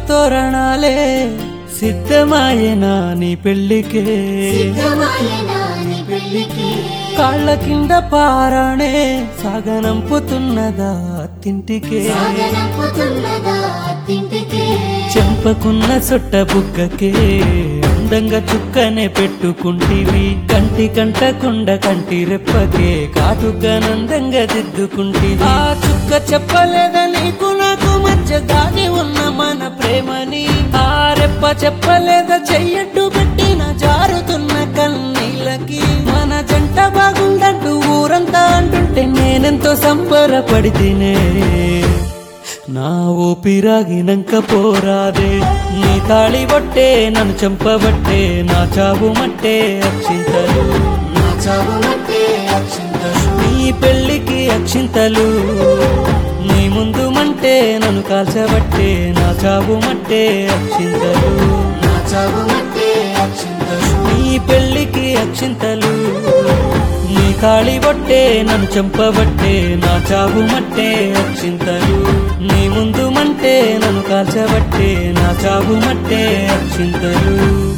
తోరణాలే సిద్ధమాయేనా నీ పెళ్ళికే సిద్ధమాయనా నీ పెళ్ళికి కాళ్ళ కింద పారాణే సాగనంపుతున్నదా తింటికే సాగనంపుతున్నదా తింటికి చెంపకున్న సొట్ట బుగ్గకే అందంగా చుక్కనే పెట్టుకుంటివి కంటి కంటకుండ కంటి రెప్పకే కాటుకనందంగా దిద్దుకుంటివి ఆ చుక్క చెప్పలేదా నీకు నాకు మధ్య దాగి ఉన్న మన ప్రేమని ఆ రెప్ప చెప్పలేదా చెయ్యట్టు పెట్టిన జారుతున్న కన్నీళ్ళకి మన జంట బాగుందంటూ ఊరంతా అంటుంటే నేనెంతో సంబరపడితేనే నా ఊపిరాగినంక పోరాదే నీ తాళి బొట్టే నన్ను చంపబట్టే నా చావు మట్టే అక్షింతలు నా చావు మట్టే అక్షింతలు నీ పెళ్ళికి అక్షింతలు నీ ముందు మంటే నన్ను కాల్చబట్టే నా చావు మట్టే అక్షింతలు నా చావు మట్టే అక్షింతలు నీ పెళ్ళికి అక్షింతలు నీ కాళి బొట్టే నన్ను చంపబట్టే నా చావు మట్టే అక్షింతలు నీ ముందు మంటే నన్ను కాల్చబట్టే నా చావు మట్టే అక్షింతలు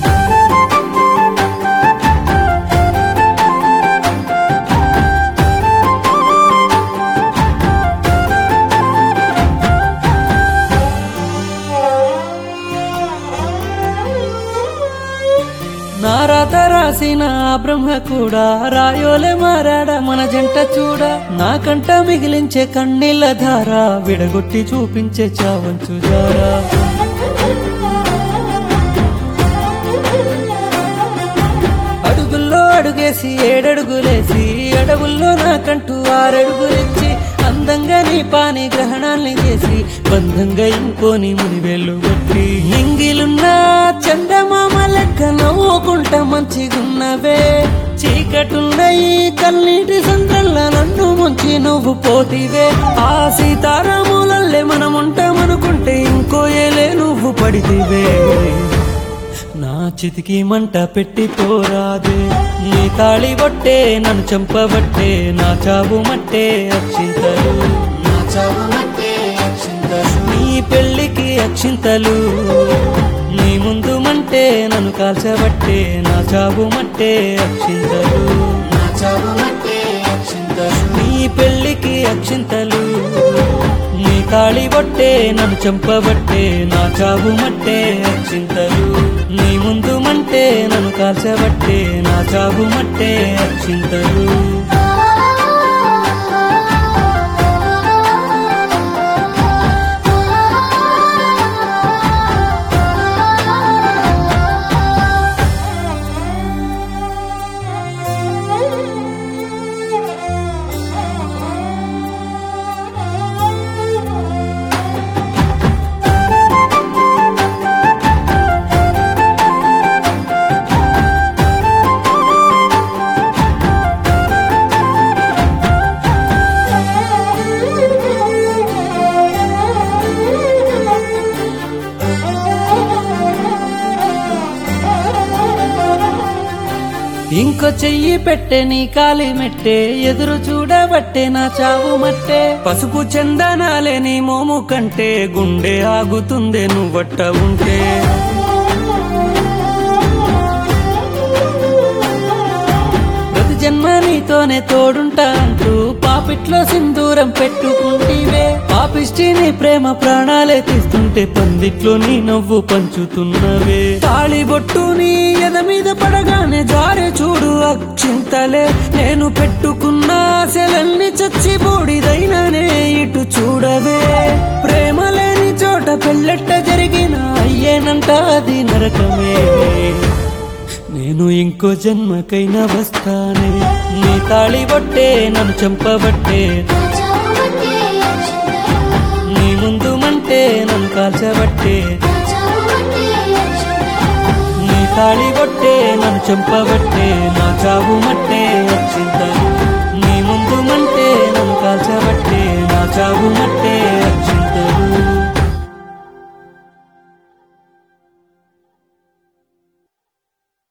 నా రాత రాసిన ఆ బ్రహ్మ కూడా రాయోలే మారాడా మన జంట చూడ నాకంట మిగిలించే కన్నీళ్ళ ధార విడగొట్టి చూపించే చావంచు జారా అడుగుల్లో అడుగేసి ఏడడుగులేసి అడవుల్లో నాకంటూ ఆరడుగులిచ్చి అందంగా నీ పాని గ్రహణాల్ని చేసి బంధంగా ఇంకోని మునివేళ్ళు కొట్టి ఇంగిలున్న చందమామ లెక్క నవ్వుకుంటా మంచిగున్నవే చీకటున్న ఈ కన్నీటి సంద్రంలో నన్ను ముంచి నువ్వు పోతివే ఆ సీతారాములల్లే మనం ఉంటామనుకుంటే ఇంకో ఏలే నువ్వు పడితివే నా చితికి మంట పెట్టి పోరాదే నీ తాళి బొట్టే నన్ను చంపబట్టే నా చావు మట్టే అక్షింతలు నా చావు మట్టే అక్షింతలు నీ పెళ్ళికి అక్షింతలు నీ ముందు మంటే నన్ను కాల్చబట్టే నా చావు మట్టే అక్షింతలు నా చావు మట్టే అక్షింతలు నీ పెళ్ళికి అక్షింతలు నీ తాళి బొట్టే నన్ను చంపబట్టే నా చావు మట్టే అక్షింతలు నీ ముందు మంటే నన్ను కాల్చబట్టే నా చావు మట్టే అక్షింతలు ఇంకో చెయ్యి పెట్టే నీ కాలి మెట్టే ఎదురు చూడబట్టే నా చావు మట్టే పసుపు చందనాలే నీ మోము కంటే గుండె ఆగుతుందే నువ్వట్ట ఉంటే ప్రతి జన్మ నీతోనే తోడుంటా అంటూ పాపిట్లో సింధూరం పెట్టుకుంటీవే పాపిష్టి నీ ప్రేమ ప్రాణాలే తీస్తుంటే పందిట్లో నీ నవ్వు పంచుతున్నవే తాళి బొట్టు నీ ఎద మీద పడగానే జారే చూడు అక్షింతలే నేను పెట్టుకున్న ఆశలన్నీ చచ్చి బూడిదైననే ఇటు చూడవే ప్రేమ లేని చోట పెళ్ళెట్ట జరిగిన అయ్యేనంట అది నరకమే నేను ఇంకో జన్మకైనా వస్తానే నీ తాళి బొట్టే నన్ను చంపబట్టే నా చావు మట్టే అక్షింతలు నీ ముందు మంటే నన్ను కాల్చబట్టే నా చావు మట్టే అక్షింతలు నీ తాళి బొట్టే నన్ను చంపబట్టే